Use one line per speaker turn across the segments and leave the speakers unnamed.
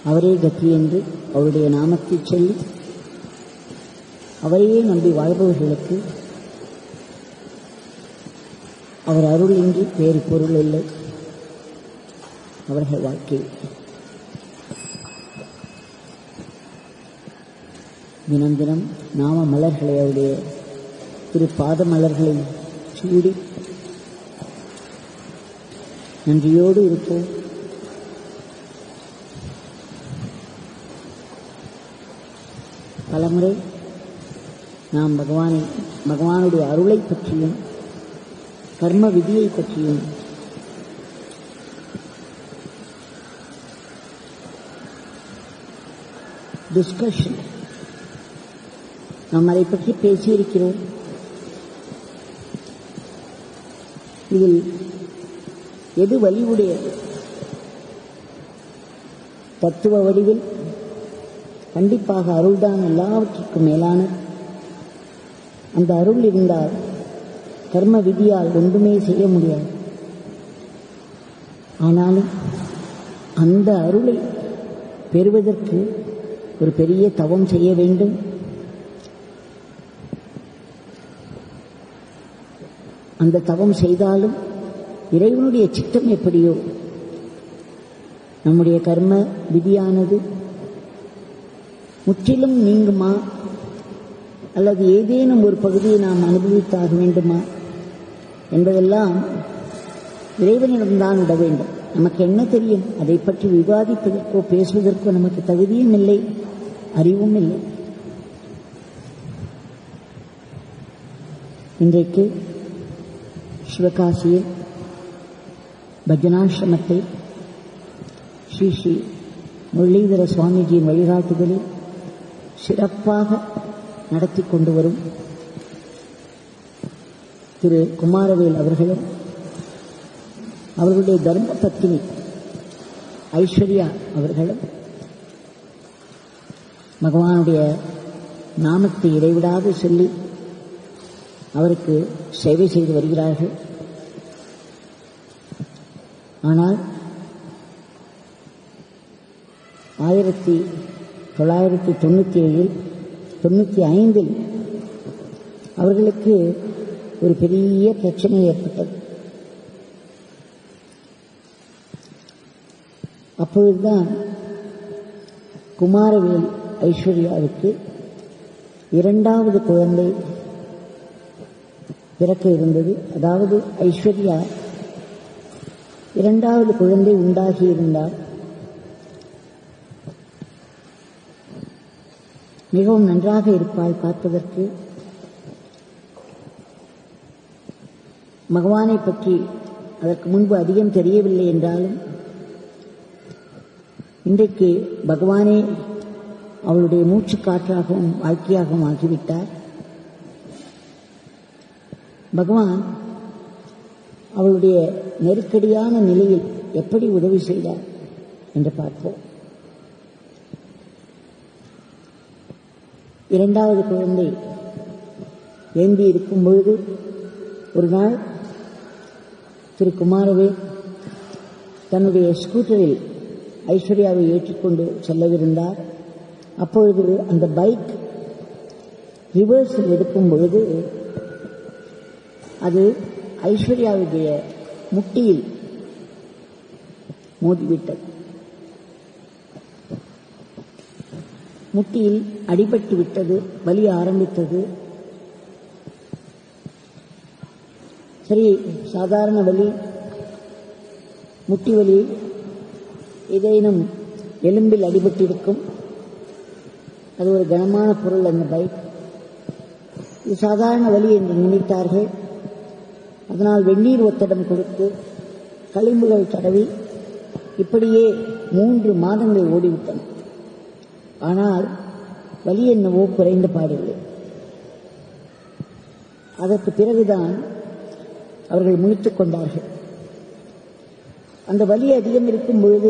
அவரே கத்தி என்று அவருடைய நாமத்தை சொல்லி அவரையே நம்பி வாழ்பவர்களுக்கு அவர் அருள் இன்றி வேறு பொருள் இல்லை அவர்கள் வாழ்க்கை தினம் தினம் நாம மலர்களை அவருடைய திரு பாத மலர்களை சூடி நன்றியோடு இருப்போம் பலமுறை நாம் பகவானை பகவானுடைய அருளை பற்றியும் கர்ம விதியை பற்றியும் டிஸ்கஷன் நாம் அதை பற்றி பேசியிருக்கிறோம் இதில் எது வலிவுடையது தத்துவ வடிவில் கண்டிப்பாக அருள்தான் எல்லாவற்றிற்கும் மேலான அந்த அருள் இருந்தால் கர்ம விதியால் ஒன்றுமே செய்ய முடியாது ஆனாலும் அந்த அருளை பெறுவதற்கு ஒரு பெரிய தவம் செய்ய வேண்டும் அந்த தவம் செய்தாலும் இறைவனுடைய சித்தம் எப்படியோ நம்முடைய கர்ம விதியானது முற்றிலும் நீங்குமா அல்லது ஏதேனும் ஒரு பகுதியை நாம் அனுபவித்தாக வேண்டுமா என்பதெல்லாம் இறைவனிடம்தான் விட வேண்டும் நமக்கு என்ன தெரியும் அதை பற்றி விவாதிப்பதற்கோ பேசுவதற்கோ நமக்கு தகுதியும் இல்லை அறிவும் இல்லை இன்றைக்கு சிவகாசியில் பஜனாசிரமத்தை ஸ்ரீ ஸ்ரீ முரளீதர சுவாமிஜியின் வழிகாட்டுதலில் சிறப்பாக நடத்தி கொண்டு வரும் திரு குமாரவேல் அவர்களும் அவர்களுடைய தர்ம பத்தினி ஐஸ்வர்யா அவர்களும் பகவானுடைய நாமத்தை இடைவிடாது சொல்லி அவருக்கு சேவை செய்து வருகிறார்கள் ஆனால் ஆயிரத்தி தொள்ளாயிரத்தி தொண்ணூற்றி ஏழில் தொண்ணூற்றி ஐந்தில் அவர்களுக்கு ஒரு பெரிய பிரச்சனை ஏற்பட்டது அப்பொழுதுதான் குமாரவேல் ஐஸ்வர்யாவுக்கு இரண்டாவது குழந்தை பிறக்க இருந்தது அதாவது ஐஸ்வர்யா இரண்டாவது குழந்தை உண்டாகி இருந்தால் மிகவும் நன்றாக இருப்பாள் பார்ப்பதற்கு பகவானை பற்றி அதற்கு முன்பு அதிகம் தெரியவில்லை என்றாலும் இன்றைக்கு பகவானே அவளுடைய மூச்சு காற்றாகவும் வாழ்க்கையாகவும் ஆகிவிட்டார் பகவான் அவளுடைய நெருக்கடியான நிலையில் எப்படி உதவி செய்தார் என்று பார்ப்போம் இரண்டாவது குழந்தை ஏந்தி இருக்கும் பொழுது ஒரு நாள் திரு குமாரவே தன்னுடைய ஸ்கூட்டரில் ஐஸ்வர்யாவை ஏற்றிக்கொண்டு செல்லவிருந்தார் அப்பொழுது அந்த பைக் ரிவர்ஸில் எடுக்கும் பொழுது அது ஐஸ்வர்யாவுடைய முட்டியில் மோதிவிட்டது முட்டியில் அடிபட்டு விட்டது வலி ஆரம்பித்தது சரி சாதாரண வலி முட்டி வலி ஏதேனும் எலும்பில் அடிபட்டிருக்கும் அது ஒரு கனமான பொருள் அந்த பைக் இது சாதாரண வலி என்று நினைத்தார்கள் அதனால் வெந்நீர் ஒத்தடம் கொடுத்து களிம்புகள் தடவி இப்படியே மூன்று மாதங்கள் ஓடிவிட்டன ஆனால் வலி என்னவோ குறைந்த பாடில்லை அதற்கு பிறகுதான் அவர்கள் முழித்துக் கொண்டார்கள் அந்த வலி அதிகம் இருக்கும் பொழுது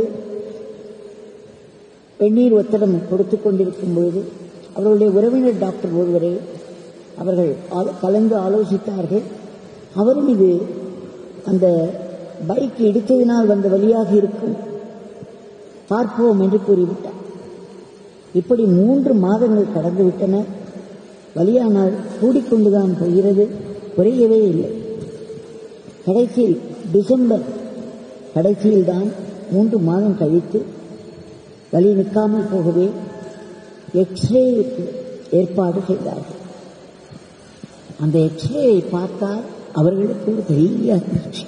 வெந்நீர் ஒத்தடம் கொடுத்து கொண்டிருக்கும் பொழுது அவர்களுடைய உறவினர் டாக்டர் ஒருவரை அவர்கள் ஆலோ- கலந்து ஆலோசித்தார்கள் அவரும் இது அந்த பைக் இடித்ததினால் வந்த வழியாக இருக்கும் பார்ப்போம் என்று கூறிவிட்டார் இப்படி மூன்று மாதங்கள் கடந்து விட்டன வலியானால் கூடிக்கொண்டுதான் போகிறது குறையவே இல்லை கடைசியில் டிசம்பர் கடைசியில் தான் மூன்று மாதம் கழித்து வலி நிற்காமல் போகவே எக்ஸ்ரேவுக்கு ஏற்பாடு செய்தார்கள் அந்த எக்ஸ்ரேயை பார்த்தால் அவர்களுக்கு ஒரு பெரிய அதிர்ச்சி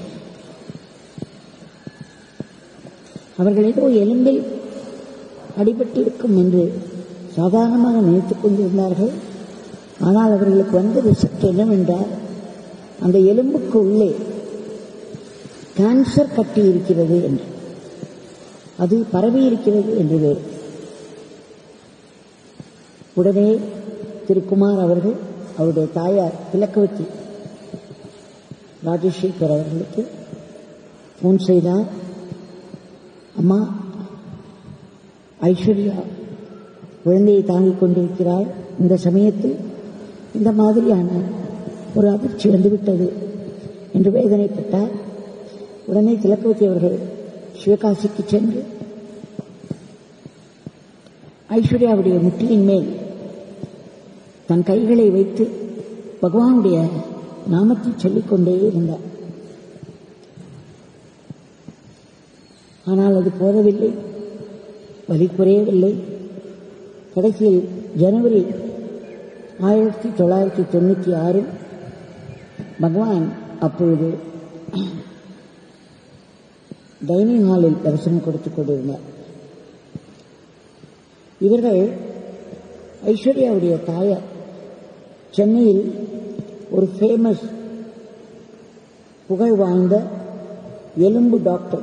அவர்கள் ஏதோ எலும்பில் அடிபட்டிருக்கும் என்று சாதாரணமாக நினைத்துக் கொண்டிருந்தார்கள் ஆனால் அவர்களுக்கு வந்தது சற்று என்னவென்றால் அந்த எலும்புக்கு உள்ளே கேன்சர் கட்டி இருக்கிறது என்று அது பரவி இருக்கிறது என்று வேறு உடனே திரு குமார் அவர்கள் அவருடைய தாயார் திலக்கவதி ராஜசேகர் அவர்களுக்கு ஃபோன் செய்தார் அம்மா ஐஸ்வர்யா குழந்தையை தாங்கிக் கொண்டிருக்கிறாள் இந்த சமயத்தில் இந்த மாதிரியான ஒரு அதிர்ச்சி வந்துவிட்டது என்று வேதனைப்பட்டார் உடனே திலக்கவதி அவர்கள் சிவகாசிக்கு சென்று ஐஸ்வர்யாவுடைய முட்டியின் மேல் தன் கைகளை வைத்து பகவானுடைய நாமத்தை சொல்லிக்கொண்டே இருந்தார் ஆனால் அது போதவில்லை வலி குறையவில்லை கடைசியில் ஜனவரி ஆயிரத்தி தொள்ளாயிரத்தி தொண்ணூற்றி ஆறில் பகவான் அப்பொழுது டைனிங் ஹாலில் தரிசனம் கொடுத்துக் கொண்டிருந்தார் இவர்கள் ஐஸ்வர்யாவுடைய தாயார் சென்னையில் ஒரு ஃபேமஸ் புகழ் வாய்ந்த எலும்பு டாக்டர்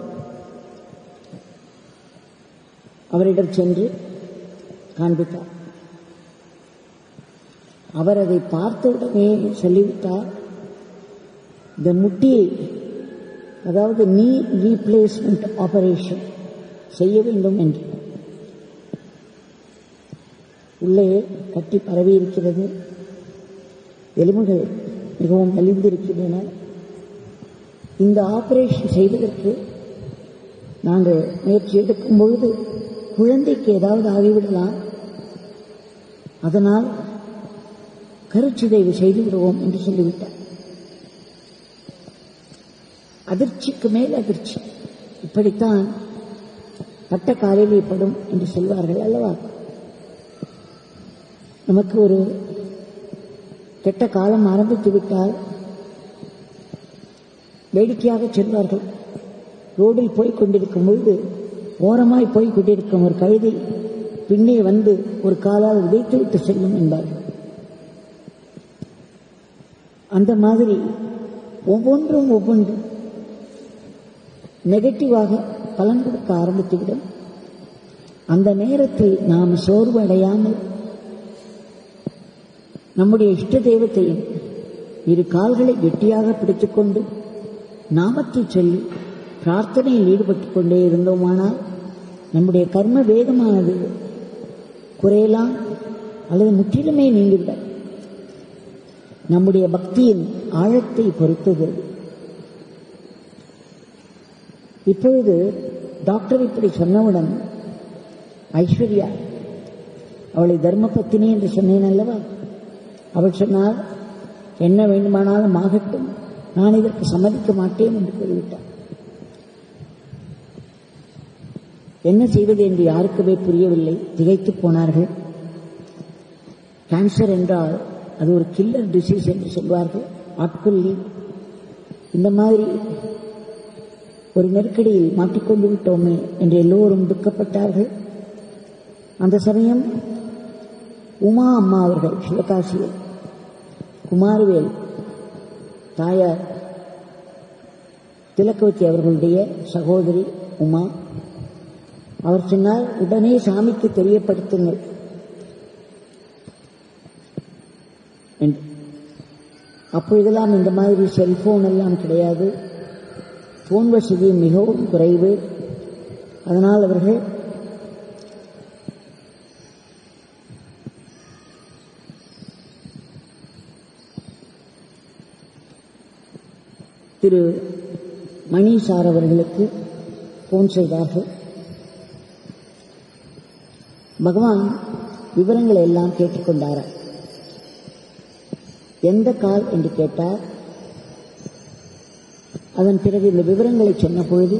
அவரிடம் சென்று காண்பித்தார் அவர் அதை பார்த்தவுடனே சொல்லிவிட்டார் இந்த முட்டியை அதாவது நீ ரீப்ளேஸ்மெண்ட் ஆபரேஷன் செய்ய வேண்டும் என்று உள்ளே கட்டி பரவி இருக்கிறது எலும்புகள் மிகவும் மெலிந்திருக்கின்றன இந்த ஆபரேஷன் செய்வதற்கு நாங்கள் முயற்சி எடுக்கும் பொழுது குழந்தைக்கு ஏதாவது ஆகிவிடலாம் அதனால் கருச்சிதைவு செய்து விடுவோம் என்று சொல்லிவிட்டார் அதிர்ச்சிக்கு மேல் அதிர்ச்சி இப்படித்தான் பட்ட காலிலே படும் என்று சொல்வார்கள் அல்லவா நமக்கு ஒரு கெட்ட காலம் ஆரம்பித்து விட்டால் வேடிக்கையாக செல்வார்கள் ரோடில் போய் கொண்டிருக்கும் பொழுது ஓரமாய் போய் கொண்டிருக்கும் ஒரு கழுதை பின்னே வந்து ஒரு காலால் உதைத்து விட்டு செல்லும் என்பார்கள் அந்த மாதிரி ஒவ்வொன்றும் ஒவ்வொன்றும் நெகட்டிவாக பலன் கொடுக்க ஆரம்பித்துவிடும் அந்த நேரத்தில் நாம் சோர்வு அடையாமல் நம்முடைய இஷ்ட தெய்வத்தையும் இரு கால்களை கெட்டியாக பிடித்துக்கொண்டு நாமத்தை சொல்லி பிரார்த்தனையில் ஈடுபட்டுக் கொண்டே இருந்தோமானால் நம்முடைய கர்ம வேகமானது குறையலாம் அல்லது முற்றிலுமே நீங்கிவிடும் நம்முடைய பக்தியின் ஆழத்தை பொறுத்தது இப்பொழுது டாக்டர் இப்படி சொன்னவுடன் ஐஸ்வர்யா அவளை தர்மபத்தினி என்று சொன்னேன் அல்லவா அவள் சொன்னார் என்ன வேண்டுமானாலும் ஆகட்டும் நான் இதற்கு சம்மதிக்க மாட்டேன் என்று கூறிவிட்டார் என்ன செய்வது என்று யாருக்குமே புரியவில்லை திகைத்து போனார்கள் கேன்சர் என்றால் அது ஒரு கில்லர் டிசீஸ் என்று சொல்வார்கள் ஆட்கொல்லி இந்த மாதிரி ஒரு நெருக்கடியில் மாட்டிக்கொண்டு விட்டோமே என்று எல்லோரும் துக்கப்பட்டார்கள் அந்த சமயம் உமா அம்மா அவர்கள் சிவகாசியில் குமாரவேல் தாயார் திலக்கவதி அவர்களுடைய சகோதரி உமா அவர் சொன்னார் உடனே சாமிக்கு தெரியப்படுத்துங்கள் என்று அப்பொழுதெல்லாம் இந்த மாதிரி செல்போன் எல்லாம் கிடையாது போன் வசதி மிகவும் குறைவு அதனால் அவர்கள் திரு மணி சார் அவர்களுக்கு போன் செய்தார்கள் பகவான் விவரங்களை எல்லாம் கேட்டுக்கொண்டாரா எந்த கால் என்று கேட்டார் அதன் பிறகு இந்த விவரங்களை சொன்ன பொழுது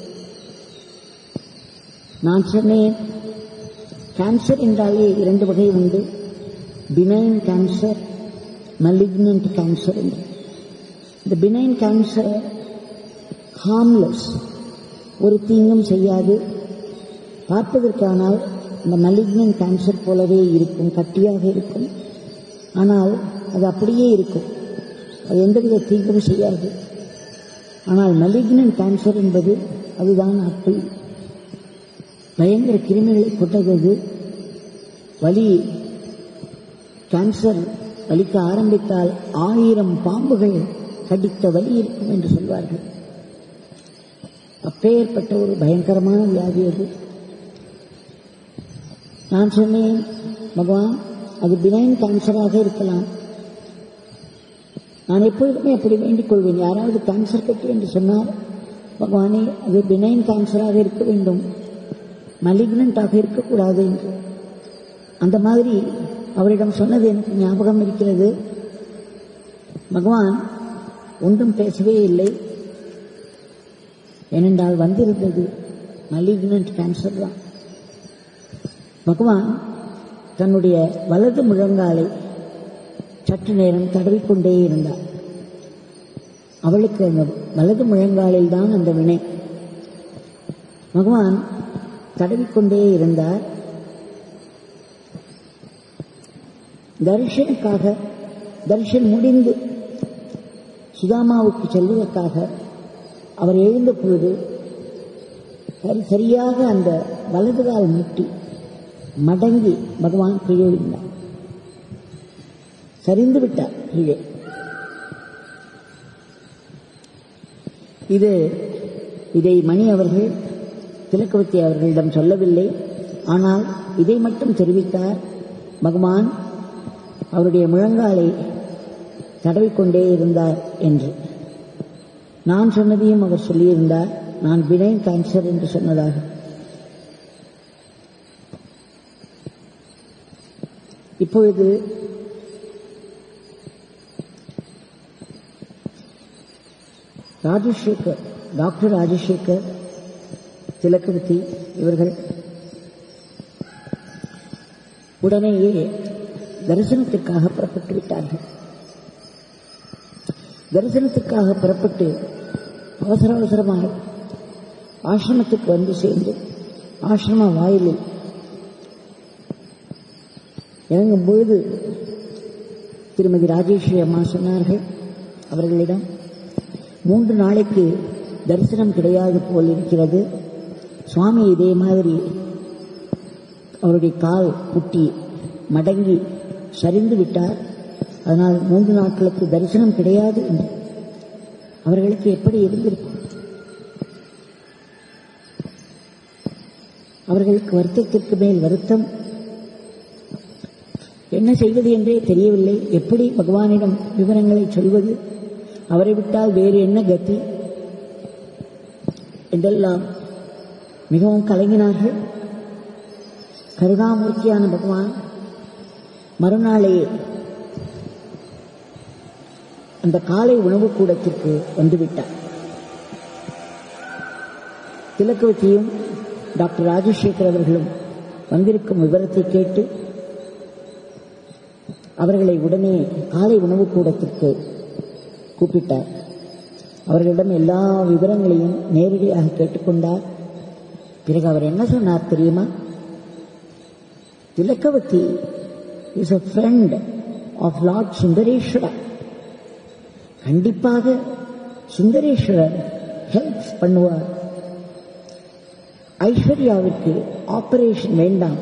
நான் சொன்னேன் கேன்சர் என்றாலே இரண்டு வகை உண்டு பினைன் கேன்சர் மலிக்னன்ட் கேன்சர் என்று இந்த பினைன் கேன்சர் ஹார்ம்லெஸ் ஒரு தீங்கும் செய்யாது பார்ப்பதற்கானால் இந்த மலிக்னன்ட் கேன்சர் போலவே இருக்கும் கட்டியாக இருக்கும் ஆனால் அது அப்படியே இருக்கும் அது எந்தவித தீங்கும் செய்யாது ஆனால் மலிக்னன்ட் கேன்சர் என்பது அதுதான் அப்படி பயங்கர கிருமிகளை கொட்டது வலி கேன்சர் வலிக்க ஆரம்பித்தால் ஆயிரம் பாம்புகள் கடித்த வலி இருக்கும் என்று சொல்வார்கள் அப்பேற்பட்ட ஒரு பயங்கரமான வியாதி அது நான் சொன்னேன் பகவான் அது பினைன் கேன்சராக இருக்கலாம் நான் எப்பொழுதுமே அப்படி வேண்டிக் கொள்வேன் யாராவது கேன்சர் கட்டு என்று சொன்னால் பகவானே அது பினைன் கேன்சராக இருக்க வேண்டும் மலிக்னண்டாக இருக்கக்கூடாது என்று அந்த மாதிரி அவரிடம் சொன்னது எனக்கு ஞாபகம் இருக்கிறது பகவான் ஒன்றும் பேசவே இல்லை ஏனென்றால் வந்திருந்தது மலிக்னன்ட் கேன்சர் தான் பகவான் தன்னுடைய வலது முழங்காலை சற்று நேரம் தடவிக்கொண்டே இருந்தார் அவளுக்கு அந்த வலது முழங்காலில் தான் அந்த வினை பகவான் தடவிக்கொண்டே இருந்தார் தரிசனுக்காக தரிசன் முடிந்து சுதாமாவுக்கு செல்வதற்காக அவர் எழுந்த பொழுது சரி- சரியாக அந்த வலதுகால் முட்டி மடங்கி பகவான் கீழே விழுந்தார் சரிந்து விட்டார் கீழே இது இதை மணி அவர்கள் திலக்கவதி அவர்களிடம் சொல்லவில்லை ஆனால் இதை மட்டும் தெரிவித்தார் பகவான் அவருடைய முழங்காலை தடவிக்கொண்டே இருந்தார் என்று நான் சொன்னதையும் அவர் சொல்லியிருந்தார் நான் பினைன் கேன்சர் என்று சொன்னதாக இப்பொழுது ராஜசேகர் டாக்டர் ராஜசேகர் திலக்கவதி இவர்கள் உடனேயே தரிசனத்திற்காக புறப்பட்டு விட்டார்கள் தரிசனத்துக்காக புறப்பட்டு அவசர அவசரமாக ஆசிரமத்துக்கு வந்து சேர்ந்து ஆசிரம வாயிலில் இறங்கும் பொழுது திருமதி ராஜேஸ்வரி அம்மா சொன்னார்கள் அவர்களிடம் மூன்று நாளைக்கு தரிசனம் கிடையாது போல் இருக்கிறது சுவாமி இதே மாதிரி அவருடைய கால் குட்டி மடங்கி சரிந்து விட்டார் அதனால் மூன்று நாட்களுக்கு தரிசனம் கிடையாது என்று அவர்களுக்கு எப்படி இருந்திருக்கும் அவர்களுக்கு வருத்தத்திற்கு மேல் வருத்தம் என்ன செய்வது என்றே தெரியவில்லை எப்படி பகவானிடம் விவரங்களை சொல்வது அவரை விட்டால் வேறு என்ன கதி என்றெல்லாம் மிகவும் கலங்கினார்கள் கருணாமூர்த்தியான பகவான் மறுநாளே அந்த காலை உணவு கூடத்திற்கு வந்துவிட்டார் திலக்கவதியும் டாக்டர் ராஜசேகர் அவர்களும் வந்திருக்கும் விவரத்தை கேட்டு அவர்களை உடனே காலை உணவு கூடத்திற்கு கூப்பிட்டார் அவர்களிடம் எல்லா விவரங்களையும் நேரடியாக கேட்டுக்கொண்டார் பிறகு அவர் என்ன சொன்னார் தெரியுமா Thilakavathi is a friend of lord Sundareswara கண்டிப்பாக சுந்தரேஸ்வரர் ஹெல்ப் பண்ணுவார் ஐஸ்வர்யாவிற்கு ஆபரேஷன் வேண்டாம்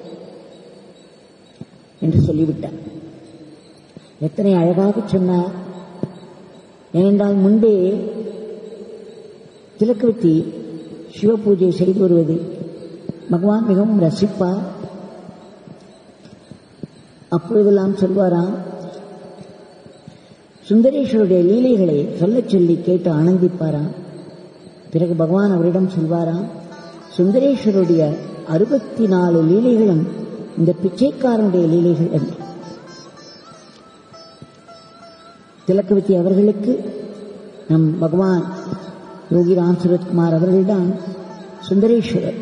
என்று சொல்லிவிட்டார் எத்தனை அழகாக சொன்னார் ஏனென்றால் முன்பே திலக்கவதி சிவ பூஜை செய்து வருவது பகவான் மிகவும் ரசிப்பார் அப்பொழுதெல்லாம் சொல்வாராம் சுந்தரேஸ்வருடைய லீலைகளை சொல்லச் சொல்லி கேட்டு ஆனந்திப்பாராம் பிறகு பகவான் அவரிடம் சொல்வாராம் சுந்தரேஸ்வருடைய அறுபத்தி நாலு லீலைகளும் இந்த பிச்சைக்காரனுடைய லீலைகள் என்று திலக்கவதி அவர்களுக்கு நம் பகவான் யோகி ராம் சுரத்குமார் அவர்கள்தான் சுந்தரேஸ்வரர்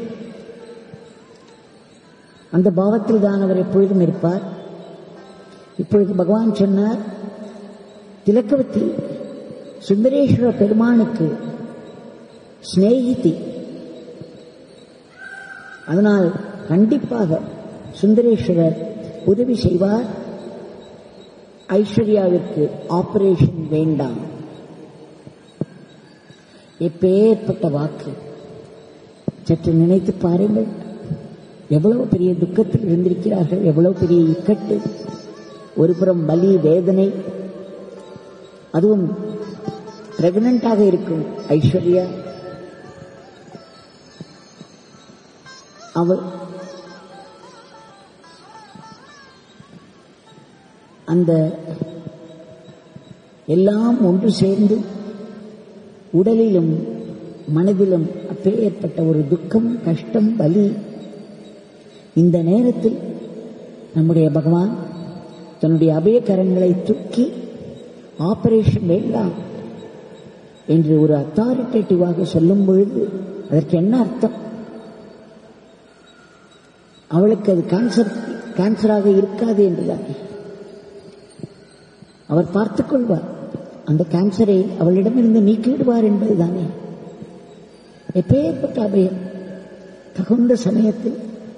அந்த பாவத்தில் தான் அவர் எப்பொழுதும் இருப்பார் இப்பொழுது பகவான் சொன்னார் திலக்கவதி சுந்தரேஸ்வர பெருமானுக்கு சிநேகிதி அதனால் கண்டிப்பாக சுந்தரேஸ்வரர் உதவி செய்வார் ஐஸ்வர்யாவிற்கு ஆபரேஷன் வேண்டாம் எப்பேற்பட்ட வாக்கு சற்று நினைத்து பாருங்கள் எவ்வளவு பெரிய துக்கத்தில் இருந்திருக்கிறார்கள் எவ்வளவு பெரிய இக்கட்டு ஒருபுறம் வலி வேதனை அதுவும் பிரெக்னண்டாக இருக்கும் ஐஸ்வர்யா அவள் அந்த எல்லாம் ஒன்று சேர்ந்து உடலிலும் மனதிலும் அப்பேற்பட்ட ஒரு துக்கம் கஷ்டம் வலி இந்த நேரத்தில் நம்முடைய பகவான் தன்னுடைய அபயக்கரங்களை தூக்கி ஆபரேஷன் வேண்டாம் என்று ஒரு அத்தாரிட்டேட்டிவாக சொல்லும் பொழுது அதற்கு என்ன அர்த்தம் அவளுக்கு அது கேன்சர் கேன்சராக இருக்காது என்றுதான் அவர் பார்த்துக் கொள்வார் அந்த கேன்சரை அவளிடமிருந்து நீக்கிவிடுவார் என்பதுதானே எப்பேற்பட்ட அபயம் தகுந்த சமயத்தில்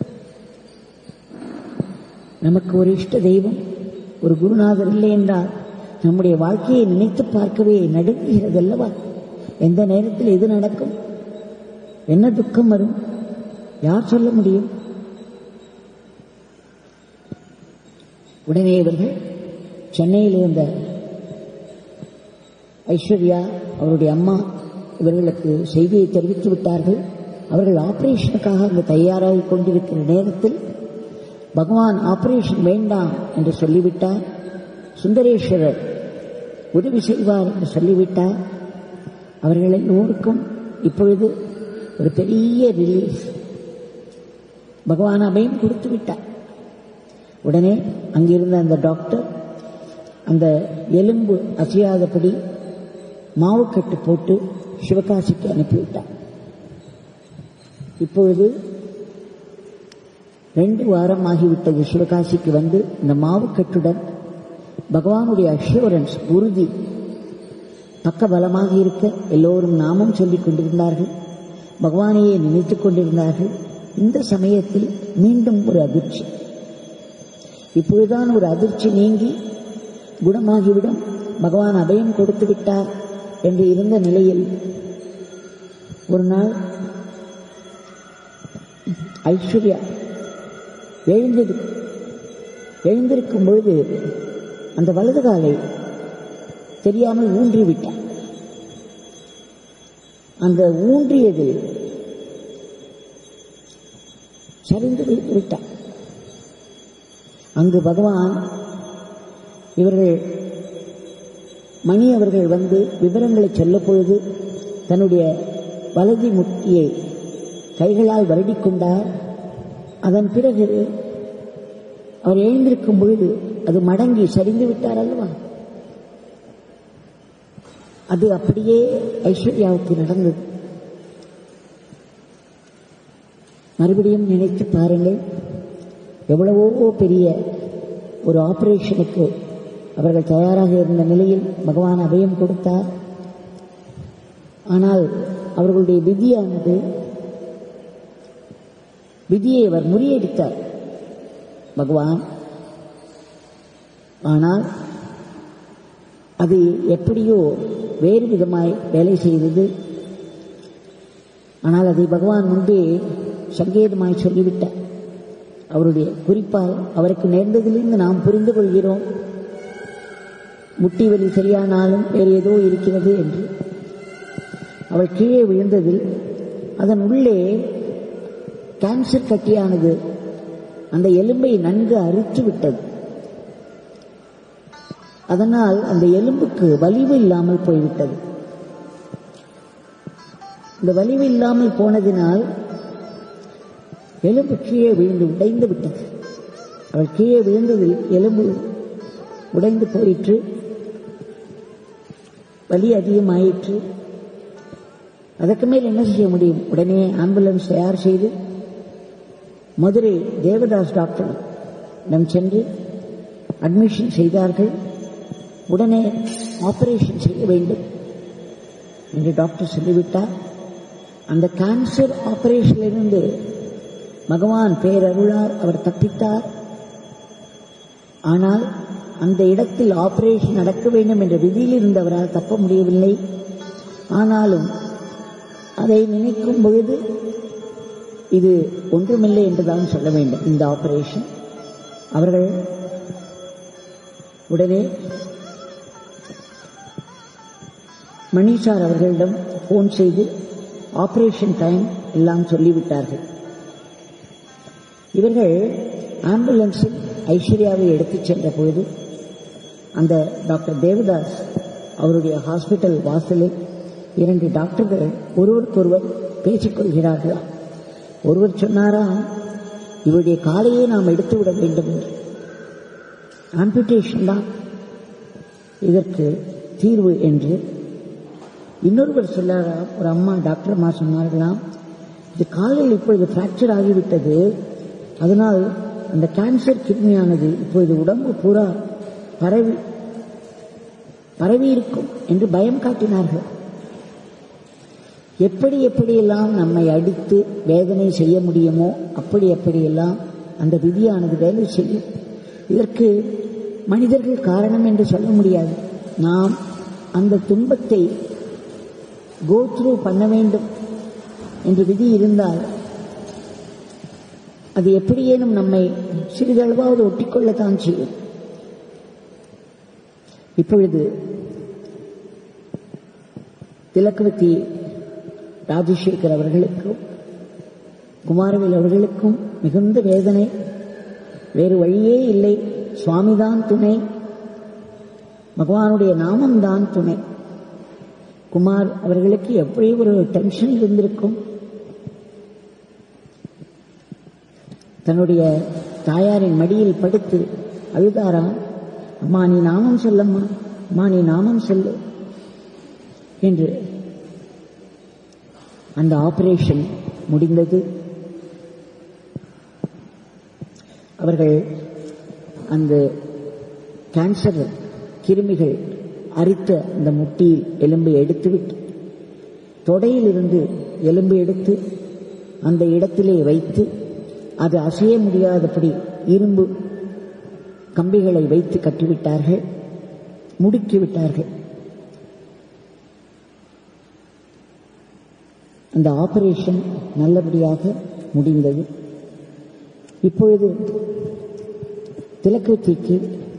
நமக்கு ஒரு இஷ்ட தெய்வம் ஒரு குருநாதர் இல்லை என்றால் நம்முடைய வாழ்க்கையை நினைத்து பார்க்கவே நடுங்குகிறது அல்லவா எந்த நேரத்தில் எது நடக்கும் என்ன துக்கம் வரும் யார் சொல்ல முடியும் உடனே இவர்கள் சென்னையில் இருந்த ஐஸ்வர்யா அவருடைய அம்மா இவர்களுக்கு செய்தியை தெரிவித்து விட்டார்கள் அவர்கள் ஆபரேஷனுக்காக அங்கு தயாராகி கொண்டிருக்கிற நேரத்தில் பகவான் ஆபரேஷன் வேண்டாம் என்று சொல்லிவிட்டார் சுந்தரேஸ்வரர் உதவி செய்வார் என்று சொல்லிவிட்டார் அவர்கள் எல்லோருக்கும் இப்பொழுது ஒரு பெரிய ரிலீஃப் பகவான் அபயம் கொடுத்து விட்டார் உடனே அங்கிருந்த அந்த டாக்டர் அந்த எலும்பு அசையாதபடி மாவுக்கட்டு போட்டு சிவகாசிக்கு அனுப்பிவிட்டார் இப்பொழுது ரெண்டு வாரம் ஆகிவிட்டது சிவகாசிக்கு வந்து இந்த மாவுக்கட்டுடன் பகவானுடைய அஷூரன்ஸ் உறுதி பக்க பலமாக இருக்க எல்லோரும் நாமம் சொல்லிக் கொண்டிருந்தார்கள் பகவானையே நினைத்துக் கொண்டிருந்தார்கள் இந்த சமயத்தில் மீண்டும் ஒரு அதிர்ச்சி இப்பொழுதுதான் ஒரு அதிர்ச்சி நீங்கி குணமாகிவிடும் பகவான் அபயம் கொடுத்து விட்டார் என்று இருந்த நிலையில் ஒரு நாள் ஐஸ்வர்யா எழுந்தது எழுந்திருக்கும் பொழுது அந்த வலது காலை தெரியாமல் ஊன்றிவிட்டார் அந்த ஊன்றியது சரிந்து விழுந்து விட்டார் அங்கு பகவான் இவர்கள் மணி அவர்கள் வந்து விவரங்களை சொல்ல பொழுது தன்னுடைய வலதி முட்டியை கைகளால் வருடிக்கொண்டார் அதன் பிறகு அவர் எழுந்திருக்கும் பொழுது அது மடங்கி சரிந்து விட்டார் அல்லவா அது அப்படியே ஐஸ்வர்யாவுக்கு நடந்தது மறுபடியும் நினைத்து பாருங்கள் எவ்வளவோ பெரிய ஒரு ஆபரேஷனுக்கு அவர்கள் தயாராக இருந்த நிலையில் பகவான் அபயம் கொடுத்தார் ஆனால் அவர்களுடைய விதியானது விதியை அவர் முறியடித்தார் பகவான் ஆனால் அது எப்படியோ வேறு விதமாய் வேலை செய்தது ஆனால் அதை பகவான் முன்பே சங்கேதமாய் சொல்லிவிட்டார் அவருடைய குறிப்பால் அவருக்கு நேர்ந்ததிலிருந்து நாம் புரிந்து கொள்கிறோம் முட்டி வலி சரியானாலும் வேறு ஏதோ இருக்கிறது என்று அவள் கீழே விழுந்ததில் அதன் உள்ளே கேன்சர் கட்டியானது அந்த எலும்பை நன்கு அரித்து விட்டது அதனால் அந்த எலும்புக்கு வலிவு இல்லாமல் போய்விட்டது இந்த வலிவு இல்லாமல் போனதினால் எலும்பு கீழே விழுந்து உடைந்து விட்டது அவள் கீழே விழுந்ததில் எலும்பு உடைந்து போயிற்று வலி அதிகமாயிற்று அதற்கு மேல் என்ன செய்ய முடியும் உடனே ஆம்புலன்ஸ் தயார் செய்து மதுரை தேவதாஸ் டாக்டரிடம் சென்று அட்மிஷன் செய்தார்கள் உடனே ஆபரேஷன் செய்ய வேண்டும் என்று டாக்டர் சொல்லிவிட்டார் அந்த கேன்சர் ஆபரேஷனிலிருந்து பகவான் பேரருளார் அவர் தப்பித்தார் ஆனால் அந்த இடத்தில் ஆபரேஷன் நடக்க வேண்டும் என்ற விதியில் இருந்தவரால் தப்ப முடியவில்லை ஆனாலும் அதை நினைக்கும் பொழுது இது ஒன்றுமில்லை என்றுதான் சொல்ல வேண்டும் இந்த ஆபரேஷன் அவர்கள் உடனே மணிஷார் அவர்களிடம் போன் செய்து ஆபரேஷன் டைம் எல்லாம் சொல்லிவிட்டார்கள் இவர்கள் ஆம்புலன்ஸில் ஐஸ்வர்யாவை எடுத்துச் சென்ற பொழுது அந்த டாக்டர் தேவதாஸ் அவருடைய ஹாஸ்பிட்டல் வாசலில் இரண்டு டாக்டர்கள் ஒருவருக்கொருவர் பேசிக்கொள்கிறார்களா ஒருவர் சொன்னாரா இவருடைய காலையே நாம் எடுத்து விட வேண்டும் என்று ஆம்பியூட்டேஷன் தான் இதற்கு தீர்வு என்று இன்னொருவர் சொல்லாரா ஒரு அம்மா டாக்டர் அம்மா சொன்னார்களாம் இது காலில் இப்பொழுது ஃப்ராக்சர் ஆகிவிட்டது அதனால் அந்த கேன்சர் கிட்னியானது இப்பொழுது உடம்பு பூரா பரவி பரவி இருக்கும் என்று பயம் காட்டினார்கள் எப்படி எப்படியெல்லாம் நம்மை அடித்து வேதனை செய்ய முடியுமோ அப்படி எப்படியெல்லாம் அந்த விதியானது வேலை செய்யும் இதற்கு மனிதர்கள் காரணம் என்று சொல்ல முடியாது நாம் அந்த துன்பத்தை கோ த்ரூ பண்ண வேண்டும் என்று விதி இருந்தால் அது எப்படியேனும் நம்மை சிறிதளவாவது ஒட்டிக்கொள்ளத்தான் செய்யும் இப்பொழுது திலக்கவதி ராஜசேகர் அவர்களுக்கும் குமாரவேல் அவர்களுக்கும் மிகுந்த வேதனை வேறு வழியே இல்லை சுவாமிதான் துணை பகவானுடைய நாமம்தான் துணை குமார் அவர்களுக்கு எப்படி ஒரு டென்ஷன் இருந்திருக்கும் தன்னுடைய தாயாரின் மடியில் படுத்து அழுதாராம் அம்மா நீ நாமம் சொல்லம்மா அம்மா நீ நாமம் சொல்லு என்று அந்த ஆபரேஷன் முடிந்தது அவர்கள் அந்த கேன்சர் கிருமிகள் அரித்த அந்த முட்டியில் எலும்பை எடுத்துவிட்டு தொடையிலிருந்து எலும்பு எடுத்து அந்த இடத்திலே வைத்து அது அசைய முடியாதபடி இரும்பு கம்பிகளை வைத்து கட்டிவிட்டார்கள் முடுக்கி விட்டார்கள் அந்த ஆபரேஷன் நல்லபடியாக முடிந்தது இப்பொழுது திலக்கத்திக்கு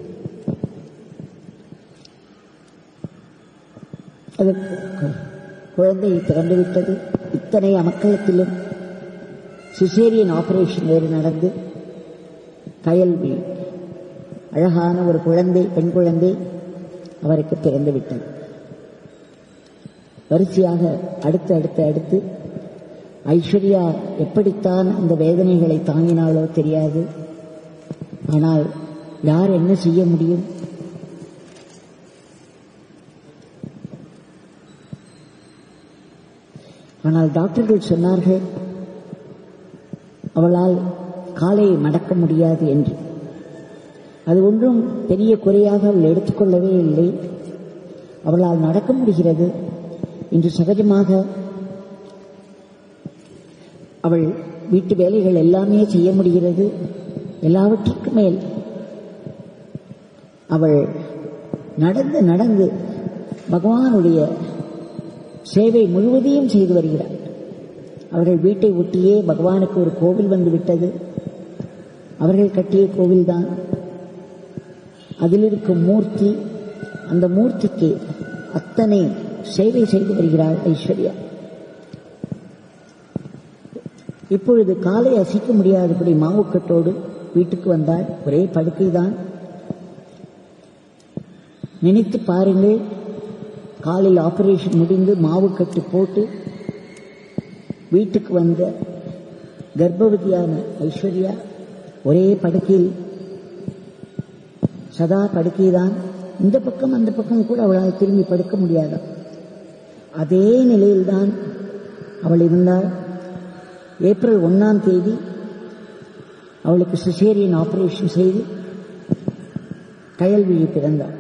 அது குழந்தை பிறந்துவிட்டது இத்தனை அமக்களத்திலும் சிசேரியன் ஆபரேஷன் வேறு நடந்து கயல்வி அழகான ஒரு குழந்தை பெண் குழந்தை அவருக்கு பிறந்து விட்டது வரிசையாக அடுத்து அடுத்து அடுத்து ஐஸ்வர்யா எப்படித்தான் அந்த வேதனைகளை தாங்கினாலோ தெரியாது ஆனால் யார் என்ன செய்ய முடியும் ஆனால் டாக்டர்கள் சொன்னார்கள் அவளால் காலை மடக்க முடியாது என்று அது ஒன்றும் பெரிய குறையாக அவள் எடுத்துக்கொள்ளவே இல்லை அவளால் நடக்க முடிகிறது இன்று சகஜமாக அவள் வீட்டு வேலைகள் எல்லாமே செய்ய முடிகிறது எல்லாவற்றுக்கும் மேல் அவள் நடந்து நடந்து பகவானுடைய சேவை முழுவதையும் செய்து வருகிறார் அவர்கள் வீட்டை ஒட்டியே பகவானுக்கு ஒரு கோவில் வந்து விட்டது அவர்கள் கட்டிய கோவில்தான் அதில் இருக்கும் மூர்த்தி அந்த மூர்த்திக்கு அத்தனை சேவை செய்து வருகிறாள் ஐஸ்வர்யா இப்பொழுது காலை அசைக்க முடியாதபடி மாவுக்கட்டோடு வீட்டுக்கு வந்தால் ஒரே படுக்கைதான் நினைத்து பாருங்கள் காலில் ஆபரேஷன் முடிந்து மாவுக்கட்டு போட்டு வீட்டுக்கு வந்த கர்ப்பவதியான ஐஸ்வர்யா ஒரே படுக்கையில் சதா படுக்கைதான் இந்த பக்கம் அந்த பக்கம் கூட அவளால் திரும்பி படுக்க முடியாது அதே நிலையில்தான் அவள் இருந்தாள் ஏப்ரல் ஒன்னாம் தேதி அவளுக்கு சிசேரியன் ஆபரேஷன் செய்து கயல்விழி பிறந்தாள்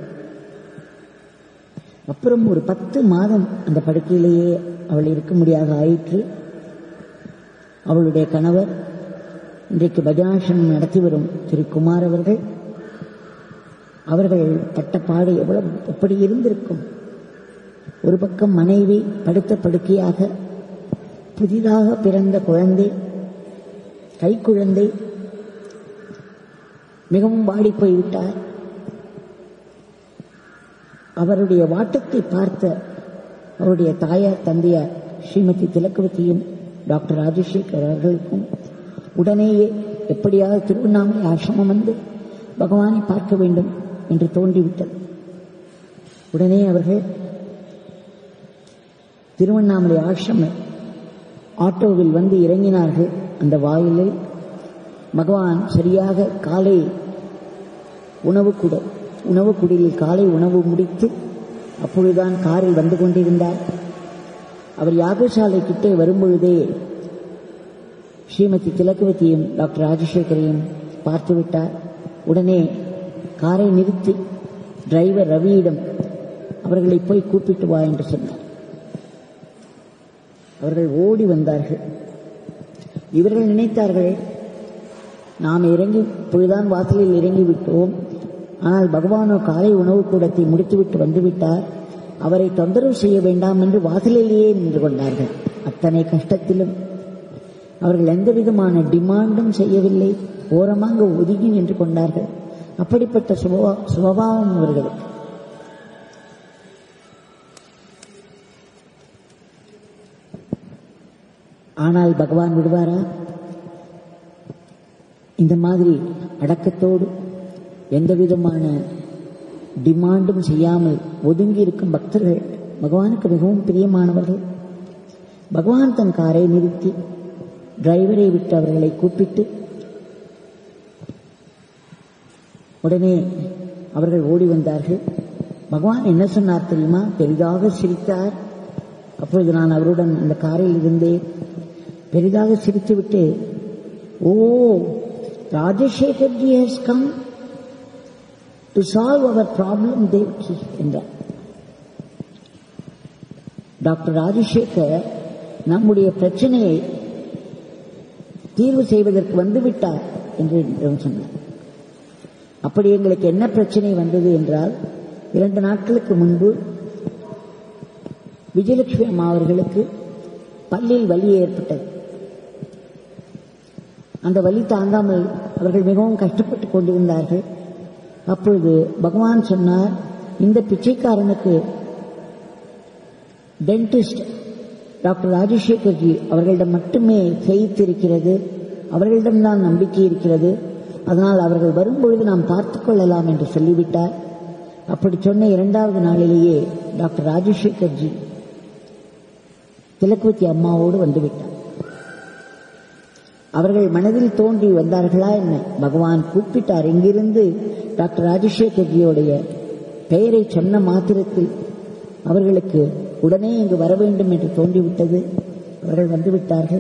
அப்புறம் ஒரு பத்து மாதம் அந்த படுக்கையிலேயே அவள் இருக்க முடியாத ஆயிற்று அவளுடைய கணவர் இன்றைக்கு பஜாசனம் நடத்தி வரும் திரு குமார் அவர்கள் அவர்கள் பட்டப்பாடு எவ்வளவு எப்படி இருந்திருக்கும் ஒரு பக்கம் மனைவி படுத்த படுக்கையாக புதிதாக பிறந்த குழந்தை கைக்குழந்தை மிகவும் வாடி போய்விட்டார் அவருடைய வாட்டத்தை பார்த்த அவருடைய தாயார் தந்தையார் ஸ்ரீமதி திலக்கவதியும் டாக்டர் ராஜசேகர் அவர்களுக்கும் உடனேயே எப்படியாவது திருவண்ணாமலை ஆசிரமம் வந்து பகவானை பார்க்க வேண்டும் என்று தோன்றிவிட்டது உடனே அவர்கள் திருவண்ணாமலை ஆசிரம ஆட்டோவில் வந்து இறங்கினார்கள் அந்த வாயிலில் பகவான் சரியாக காலை உணவு கூட உணவு குடியில் காலை உணவு முடித்து அப்பொழுதுதான் காரில் வந்து கொண்டிருந்தார் அவர் யாகசாலை கிட்டே வரும்பொழுதே ஸ்ரீமதி திலகவதியும் டாக்டர் ராஜசேகரையும் பார்த்துவிட்டார் உடனே காரை நிறுத்தி டிரைவர் ரவியிடம் அவர்களை போய் கூப்பிட்டு வா என்று சொன்னார் அவர்கள் ஓடி வந்தார்கள் இவர்கள் நினைத்தார்கள் நாம் இறங்கி இப்பொழுதுதான் வாசலில் இறங்கி விட்டோம் ஆனால் பகவானோ காலை உணவு கூடத்தை முடித்துவிட்டு வந்துவிட்டார் அவரை தொந்தரவு செய்ய வேண்டாம் என்று வாசலிலேயே நின்று கொண்டார்கள் அத்தனை கஷ்டத்திலும் அவர்கள் எந்த விதமான டிமாண்டும் செய்யவில்லை ஓரமாக ஒதுங்கி நின்று கொண்டார்கள் அப்படிப்பட்ட சுபவா சுபபாவம் அவர்களுக்கு ஆனால் பகவான் விடுவாரா இந்த மாதிரி அடக்கத்தோடு எந்த விதமான டிமாண்டும் செய்யாமல் ஒதுங்கி இருக்கும் பக்தர்கள் பகவானுக்கு மிகவும் பிரியமானவர்கள் பகவான் தன் காரை நிறுத்தி டிரைவரை விட்டு அவர்களை கூப்பிட்டு உடனே அவர்கள் ஓடி வந்தார்கள் பகவான் என்ன சொன்னார் தெரியுமா பெரிதாக சிரித்தார் அப்பொழுது நான் அவருடன் அந்த காரில் இருந்தேன் பெரிதாக சிரித்துவிட்டு oh Rajasekarji has come to solve our problem Devki என்றார் டாக்டர் ராஜசேகர் நம்முடைய பிரச்சனையை தீர்வு செய்வதற்கு வந்துவிட்டார் என்று சொன்னார் அப்படி எங்களுக்கு என்ன பிரச்சனை வந்தது என்றால் இரண்டு நாட்களுக்கு முன்பு விஜயலட்சுமி அம்மா அவர்களுக்கு பல்லில் வலி ஏற்பட்டது அந்த வலி தாங்காமல் அவர்கள் மிகவும் கஷ்டப்பட்டு கொண்டிருந்தார்கள் அப்பொழுது பகவான் சொன்னார் இந்த பிச்சைக்காரனுக்கு டென்டிஸ்ட் டாக்டர் ராஜசேகர்ஜி அவர்களிடம் மட்டுமே ஃபெய்த் இருக்கிறது அவர்களிடம்தான் நம்பிக்கை இருக்கிறது அதனால் அவர்கள் வரும்பொழுது நாம் பார்த்துக் கொள்ளலாம் என்று சொல்லிவிட்டார் அப்படி சொன்ன இரண்டாவது நாளிலேயே டாக்டர் ராஜசேகர்ஜி திலக்குவத்தி அம்மாவோடு வந்துவிட்டார் அவர்கள் மனதில் தோன்றி வந்தார்களா என்ன பகவான் கூப்பிட்டார் இங்கிருந்து டாக்டர் ராஜசேகர்ஜியோடைய பெயரை சொன்ன மாத்திரத்தில் அவர்களுக்கு உடனே இங்கு வர வேண்டும் என்று தோன்றிவிட்டது அவர்கள் வந்துவிட்டார்கள்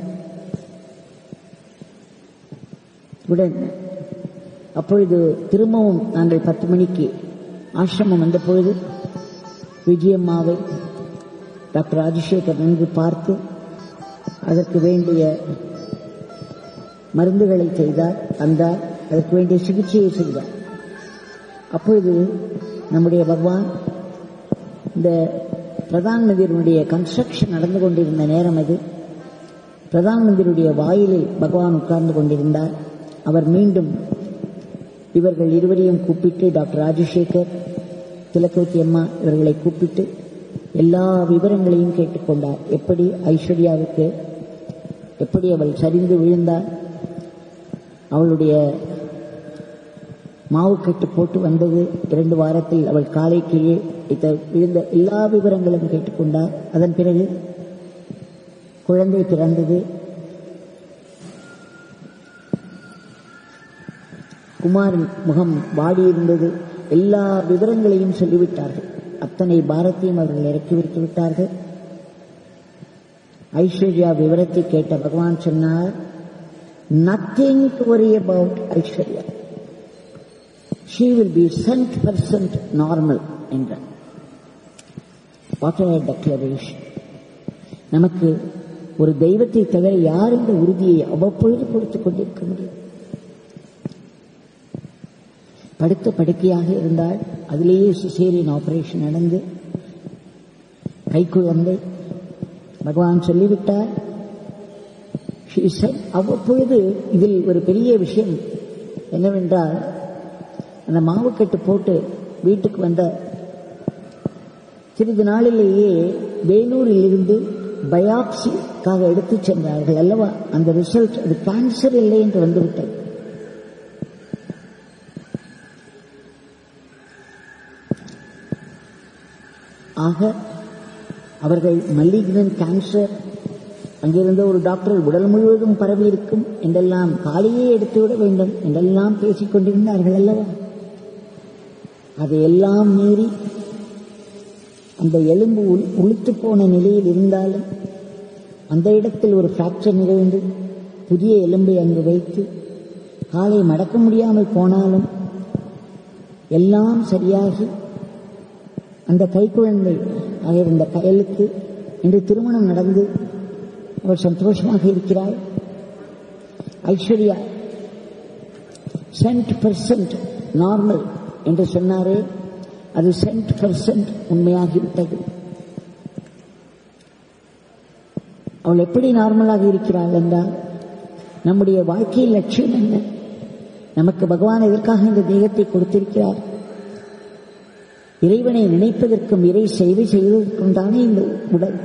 உடன் அப்பொழுது திரும்பவும் நாங்கள் பத்து மணிக்கு ஆசிரமம் வந்த பொழுது விஜயம்மாவை டாக்டர் ராஜசேகர் நன்கு பார்த்து அதற்கு வேண்டிய மருந்துகளை செய்தார் தந்தார் அதற்கு வேண்டிய சிகிச்சையை செய்தார் அப்பொழுது நம்முடைய பகவான் இந்த பிரதான் மந்திரனுடைய கன்ஸ்ட்ரக்ஷன் நடந்து கொண்டிருந்த நேரம் அது பிரதான் மந்திருடைய வாயிலில் பகவான் உட்கார்ந்து கொண்டிருந்தார் அவர் மீண்டும் இவர்கள் இருவரையும் கூப்பிட்டு டாக்டர் ராஜசேகர் திலக்கவதி அம்மா இவர்களை கூப்பிட்டு எல்லா விவரங்களையும் கேட்டுக்கொண்டார் எப்படி ஐஸ்வர்யாவுக்கு எப்படி அவள் சரிந்து விழுந்தார் அவளுடைய மாவு கட்டு போட்டு வந்தது இரண்டு வாரத்தில் அவள் காலை கீழே வைத்த விழுந்த எல்லா விவரங்களும் கேட்டுக்கொண்டார் அதன் பிறகு குழந்தை பிறந்தது குமாரின் முகம் வாடியிருந்தது எல்லா விவரங்களையும் சொல்லிவிட்டார்கள் அத்தனை பாரத்தையும் அவர்கள் இறக்கி வைத்து விட்டார்கள் ஐஸ்வர்யா விவரத்தை கேட்ட பகவான் சொன்னார் nothing to worry about Aishwarya she will be cent percent normal என்றார் வாட் ஆர் டெக்ளரேஷன் நமக்கு ஒரு தெய்வத்தை தவிர யார் இந்த உறுதியை அவ்வப்பொழுது கொடுத்துக் கொண்டிருக்க முடியும் படுத்த படுக்கையாக இருந்தால் அதிலேயே சிசேரியன் ஆபரேஷன் நடந்து கைக்குழந்தை பகவான் சொல்லிவிட்டார் She said, அவ்வப்பொழுது இதில் ஒரு பெரிய விஷயம் என்னவென்றால் அந்த மாவுக்கட்டு போட்டு வீட்டுக்கு வந்த சிறிது நாளிலேயே வேலூரில் இருந்து பயாப்சிக்காக எடுத்துச் சென்றார்கள் அல்லவா அந்த ரிசல்ட் அது கேன்சர் இல்லை என்று வந்துவிட்டது ஆக அவர்கள் மல்லிகிரன் கேன்சர் அங்கிருந்த ஒரு டாக்டர் உடல் முழுவதும் பரவி இருக்கும் என்றெல்லாம் காலையே எடுத்துவிட வேண்டும் என்றெல்லாம் பேசிக் கொண்டிருந்தார்கள் அல்லவா அதையெல்லாம் மீறி அந்த எலும்பு உளுத்து போன நிலையில் இருந்தாலும் அந்த இடத்தில் ஒரு பிராக்சர் நிகழ்ந்து புதிய எலும்பை அங்கு வைத்து காலை மடக்க முடியாமல் போனாலும் எல்லாம் சரியாகி அந்த கைக்குழந்தை ஆகியிருந்த கயலுக்கு இன்று திருமணம் நடந்து அவர் சந்தோஷமாக இருக்கிறார் ஐஸ்வர்யா சென்ட் பர்சன்ட் நார்மல் என்று சொன்னாரே அது சென்ட் பர்சன்ட் உண்மையாகிவிட்டது அவள் எப்படி நார்மலாக இருக்கிறாள் என்றால் நம்முடைய வாழ்க்கை லட்சியம் என்ன நமக்கு பகவான் எதற்காக இந்த தேகத்தை கொடுத்திருக்கிறார் இறைவனை நினைப்பதற்கும் இறை சேவை செய்வதற்கும் தானே இந்த உடல்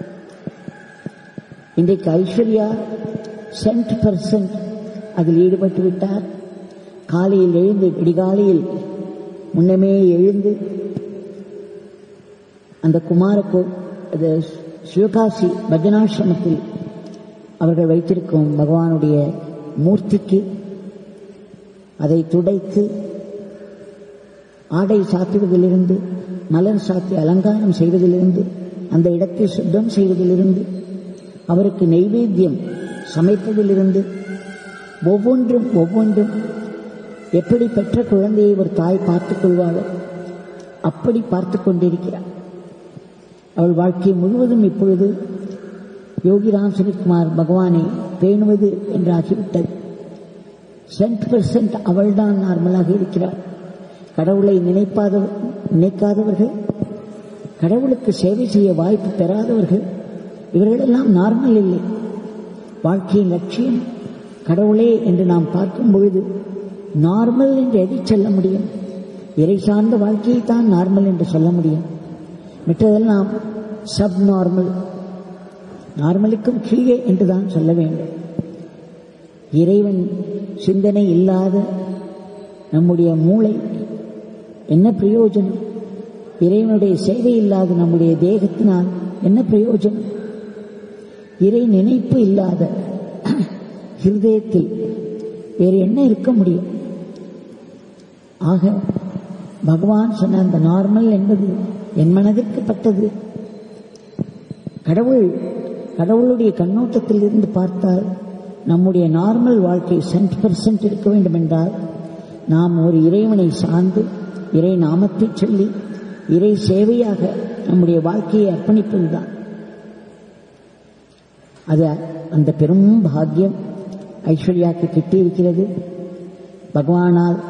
இன்றைக்கு ஐஸ்வர்யா சென்ட் பர்சன்ட் அதில் ஈடுபட்டு விட்டார் காலையில் எழுந்து விடிகாலையில் முன்னமே எழுந்து அந்த குமாரக்கோ அது சிவகாசி பஜனாசிரமத்தில் அவர்கள் வைத்திருக்கும் பகவானுடைய மூர்த்திக்கு அதை துடைத்து ஆடை சாத்துவதிலிருந்து மலர் சாத்தி அலங்காரம் செய்வதிலிருந்து அந்த இடத்தை சுத்தம் செய்வதிலிருந்து அவருக்கு நெய்வேத்தியம் சமைப்பதிலிருந்து ஒவ்வொன்றும் ஒவ்வொன்றும் எப்படி பெற்ற குழந்தையை ஒரு தாய் பார்த்துக் கொள்வாளோ அப்படி பார்த்து கொண்டிருக்கிறார் அவள் வாழ்க்கை முழுவதும் இப்பொழுது யோகிராம் சுனித்குமார் பகவானை பேணுவது என்றாகிவிட்டது சென்ட் பர்சன்ட் அவள்தான் நார்மலாக இருக்கிறார் கடவுளை நினைப்பாத நினைக்காதவர்கள் கடவுளுக்கு சேவை செய்ய வாய்ப்பு பெறாதவர்கள் இவர்களெல்லாம் நார்மல் இல்லை வாழ்க்கையின் லட்சியம் கடவுளே என்று நாம் பார்க்கும் பொழுது நார்மல் என்று எதை சொல்ல முடியும் இறை சார்ந்த வாழ்க்கையை தான் நார்மல் என்று சொல்ல முடியும் மற்றதெல்லாம் சப் நார்மல் நார்மலுக்கும் கீழே என்றுதான் சொல்ல வேண்டும் இறைவன் சிந்தனை இல்லாத நம்முடைய மூளை என்ன பிரயோஜனம் இறைவனுடைய சேவை இல்லாத நம்முடைய தேகத்தினால் என்ன பிரயோஜனம் இறை நினைப்பு இல்லாத ஹிருதயத்தில் வேறு என்ன இருக்க முடியும் ஆக பகவான் சொன்ன அந்த நார்மல் என்பது என் மனதிற்கு பட்டது கடவுள் கடவுளுடைய கண்ணோட்டத்தில் இருந்து பார்த்தால் நம்முடைய நார்மல் வாழ்க்கை சென்ட் பர்சன்ட் இருக்க வேண்டும் என்றால் நாம் ஒரு இறைவனை சார்ந்து இறை நாமத்தை சொல்லி இறை சேவையாக நம்முடைய வாழ்க்கையை அர்ப்பணிப்பதுதான் அது அந்த பெரும் பாக்கியம் ஐஸ்வர்யாக்கு கிட்டியிருக்கிறது பகவானால்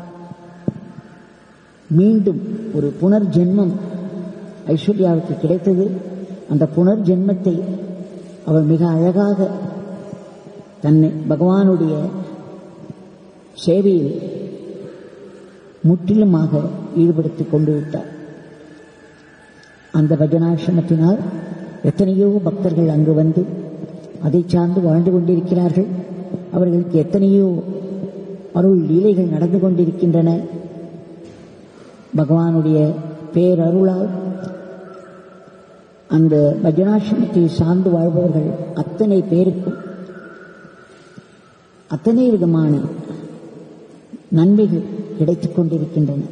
மீண்டும் ஒரு புனர்ஜென்மம் ஐஸ்வர்யாவுக்கு கிடைத்தது அந்த புனர்ஜென்மத்தை அவள் மிக அழகாக தன்னை பகவானுடைய சேவையில் முற்றிலுமாக ஈடுபடுத்திக் கொண்டு விட்டார் அந்த பஜனாசிரமத்தினால் எத்தனையோ பக்தர்கள் அங்கு வந்து அதை சார்ந்து வாழ்ந்து கொண்டிருக்கிறார்கள் அவர்களுக்கு எத்தனையோ அருள் லீலைகள் நடந்து கொண்டிருக்கின்றன பகவானுடைய பேரருளால் அந்த பஜனாசிரமத்தை சார்ந்து வாழ்பவர்கள் அத்தனை பேருக்கும் அத்தனை விதமான நன்மைகள் கிடைத்துக் கொண்டிருக்கின்றன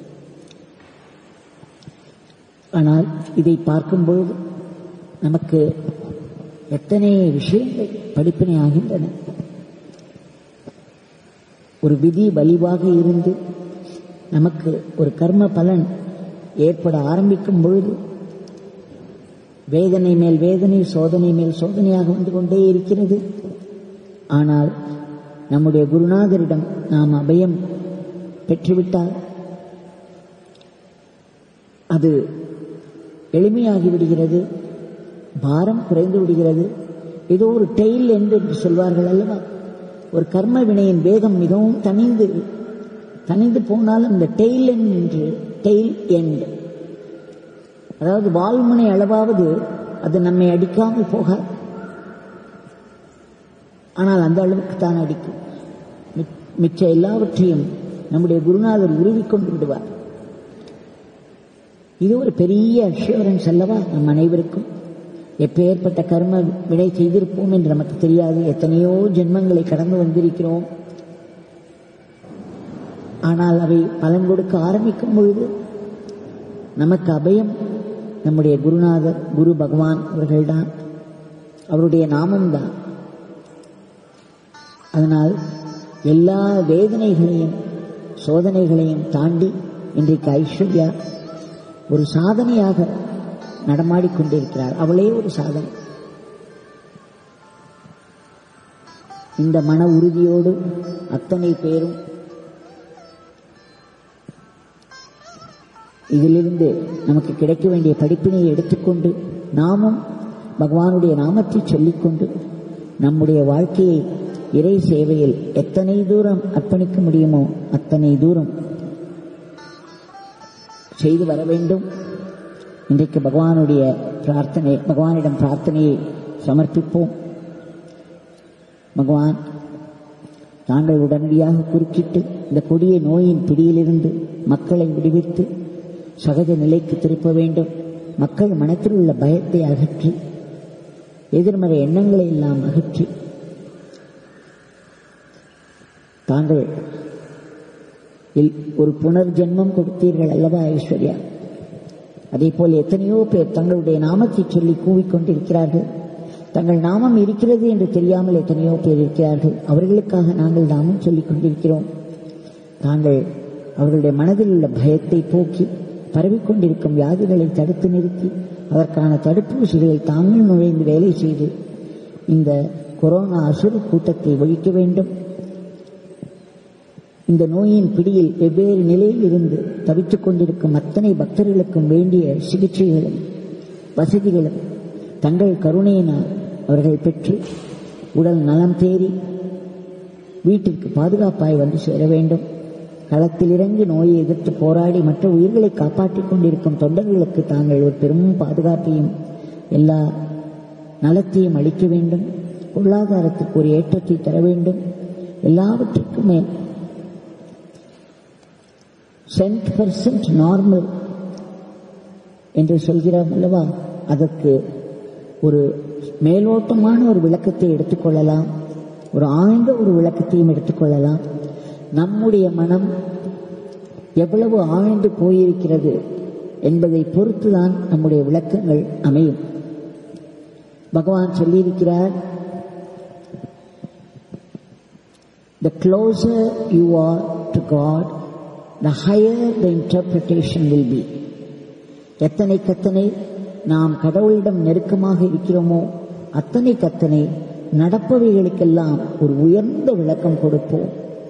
ஆனால் இதை பார்க்கும்பொழுது நமக்கு எத்தனை விஷயங்கள் படிப்பினை ஆகின்றன ஒரு விதி வலிவாக இருந்து நமக்கு ஒரு கர்ம பலன் ஏற்பட ஆரம்பிக்கும் பொழுது வேதனை மேல் வேதனை சோதனை மேல் சோதனையாக வந்து கொண்டே இருக்கிறது ஆனால் நம்முடைய குருநாதரிடம் நாம் அபயம் பெற்றுவிட்டால் அது எளிமையாகி விடுகிறது பாரம் குறைந்து விடுகிறது ஏதோ ஒரு டெயில் என்று சொல்வார்கள் அல்லவா ஒரு கர்ம வினையின் வேகம் மிகவும் தனிந்து தனிந்து போனால் அந்த டெயில் என்று டெயில் எண்ட் அதாவது வாழ்முனை அளவாவது அது நம்மை அடிக்காமல் போகாது ஆனால் அந்த அளவுக்கு தான் அடிக்கும் மிச்- மிச்ச எல்லாவற்றையும் நம்முடைய குருநாதர் உருவிக்கொண்டு விடுவார் இது ஒரு பெரிய அஷூரன்ஸ் அல்லவா நம் அனைவருக்கும் எப்பேற்பட்ட கர்ம வினை செய்திருப்போம் என்று நமக்கு தெரியாது எத்தனையோ ஜென்மங்களை கடந்து வந்திருக்கிறோம் ஆனால் அவை பலன் கொடுக்க ஆரம்பிக்கும் பொழுது நமக்கு அபயம் நம்முடைய குருநாதர் குரு பகவான் அவர்கள்தான் அவருடைய நாமம்தான் அதனால் எல்லா வேதனைகளையும் சோதனைகளையும் தாண்டி இன்றைக்கு ஐஸ்வர்யா ஒரு சாதனையாக நடமாடிக்கொண்டிருக்கிறார் அவளே ஒரு சாதனை இந்த மன உறுதியோடு அத்தனை பேரும் இதிலிருந்து நமக்கு கிடைக்க வேண்டிய படிப்பினை எடுத்துக்கொண்டு நாமும் பகவானுடைய நாமத்தை சொல்லிக்கொண்டு நம்முடைய வாழ்க்கையை இறை சேவையில் எத்தனை தூரம் அர்ப்பணிக்க முடியுமோ அத்தனை தூரம் செய்து வர வேண்டும் இன்றைக்கு பகவானுடைய பிரார்த்தனை பகவானிடம் பிரார்த்தனையை சமர்ப்பிப்போம் பகவான் தாங்கள் உடனடியாக குறுக்கிட்டு இந்த கொடிய நோயின் பிடியிலிருந்து மக்களை விடுவித்து சகஜ நிலைக்கு திருப்ப வேண்டும் மக்கள் மனத்தில் உள்ள பயத்தை அகற்றி எதிர்மறை எண்ணங்களை எல்லாம் அகற்றி தாங்கள் இல்- ஒரு புனர்ஜென்மம் கொடுத்தீர்கள் அல்லவா ஐஸ்வர்யா அதே போல் எத்தனையோ பேர் தங்களுடைய நாமத்தை சொல்லி கூவிக்கொண்டிருக்கிறார்கள் தங்கள் நாமம் இருக்கிறது என்று தெரியாமல் எத்தனையோ பேர் இருக்கிறார்கள் அவர்களுக்காக நாங்கள் நாமம் சொல்லிக் கொண்டிருக்கிறோம் தாங்கள் அவர்களுடைய மனதில் உள்ள பயத்தை போக்கி பரவிக்கொண்டிருக்கும் வியாதிகளை தடுத்து நிறுத்தி அதற்கான தடுப்பூசிகளை தாங்கள் நுழைந்து வேலை செய்து இந்த கொரோனா அசுர கூட்டத்தை ஒழிக்க வேண்டும் இந்த நோயின் பிடியில் வெவ்வேறு நிலையில் இருந்து தவித்துக் கொண்டிருக்கும் அத்தனை பக்தர்களுக்கும் வேண்டிய சிகிச்சைகளும் வசதிகளும் தங்கள் கருணையினால் அவர்கள் பெற்று உடல் நலம் தேறி வீட்டிற்கு பாதுகாப்பாய் வந்து சேர வேண்டும் களத்தில் இறங்கி நோயை எதிர்த்து போராடி மற்ற உயிர்களை காப்பாற்றிக் கொண்டிருக்கும் தொண்டர்களுக்கு தாங்கள் ஒரு பெரும் பாதுகாப்பையும் எல்லா நலத்தையும் அளிக்க வேண்டும் பொருளாதாரத்துக்கு ஒரு ஏற்றத்தை தர வேண்டும் எல்லாவற்றுக்கும் மேல் சென்ட் பர்சன்ட் நார்மல் என்று சொல்கிறோம் அல்லவா அதற்கு ஒரு மேலோட்டமான ஒரு விளக்கத்தை எடுத்துக்கொள்ளலாம் ஒரு ஆழ்ந்த ஒரு விளக்கத்தையும் எடுத்துக்கொள்ளலாம் நம்முடைய மனம் எவ்வளவு ஆழ்ந்து போயிருக்கிறது என்பதை பொறுத்துதான் நம்முடைய விளக்கங்கள் அமையும் பகவான் சொல்லியிருக்கிறார் The closer you are to God, the higher the interpretation will be. எத்தனை கத்தனை நாம் கடவுளிடம் நெருக்கமாக இருக்கிறோமோ அத்தனை கத்தனை நடப்பவைகளுக்கெல்லாம் ஒரு உயர்ந்த விளக்கம் கொடுப்போம்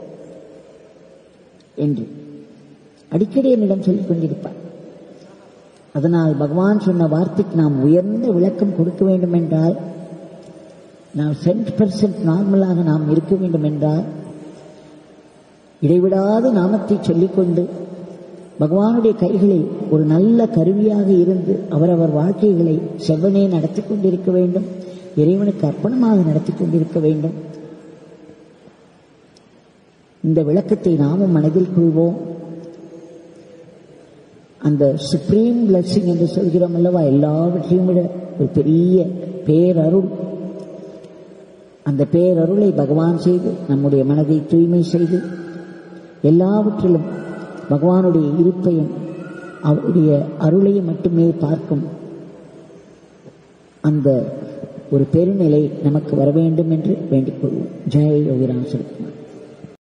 என்று அடிக்கடி என்னிடம் சொல்லிக் கொண்டிருப்பார் அதனால் பகவான் சொன்ன வார்த்தைக்கு நாம் உயர்ந்த விளக்கம் கொடுக்க வேண்டும் என்றால் நாம் சென்ட் பர்சன்ட் நார்மலாக நாம் இருக்க வேண்டும் என்றால் இடைவிடாத நாமத்தை சொல்லிக்கொண்டு பகவானுடைய கைகளில் ஒரு நல்ல கருவியாக இருந்து அவரவர் வாழ்க்கைகளை செவ்வனே நடத்தி கொண்டிருக்க வேண்டும் இறைவனுக்கு அர்ப்பணமாக நடத்தி கொண்டிருக்க வேண்டும் இந்த விளக்கத்தை நாமும் மனதில் கொள்வோம் அந்த சுப்ரீம் பிளஸிங் என்று சொல்கிறோம் அல்லவா எல்லாவற்றையும் விட ஒரு பெரிய பேரருள் அந்த பேரருளை பகவான் செய்து நம்முடைய மனதை தூய்மை செய்து எல்லாவற்றிலும் பகவானுடைய இருப்பையும் அவருடைய அருளையும் மட்டுமே பார்க்கும் அந்த ஒரு பெருநிலை நமக்கு வர வேண்டும் என்று வேண்டிக் கொள்வோம் ஜெய யோகிராம் சுரத்குமார்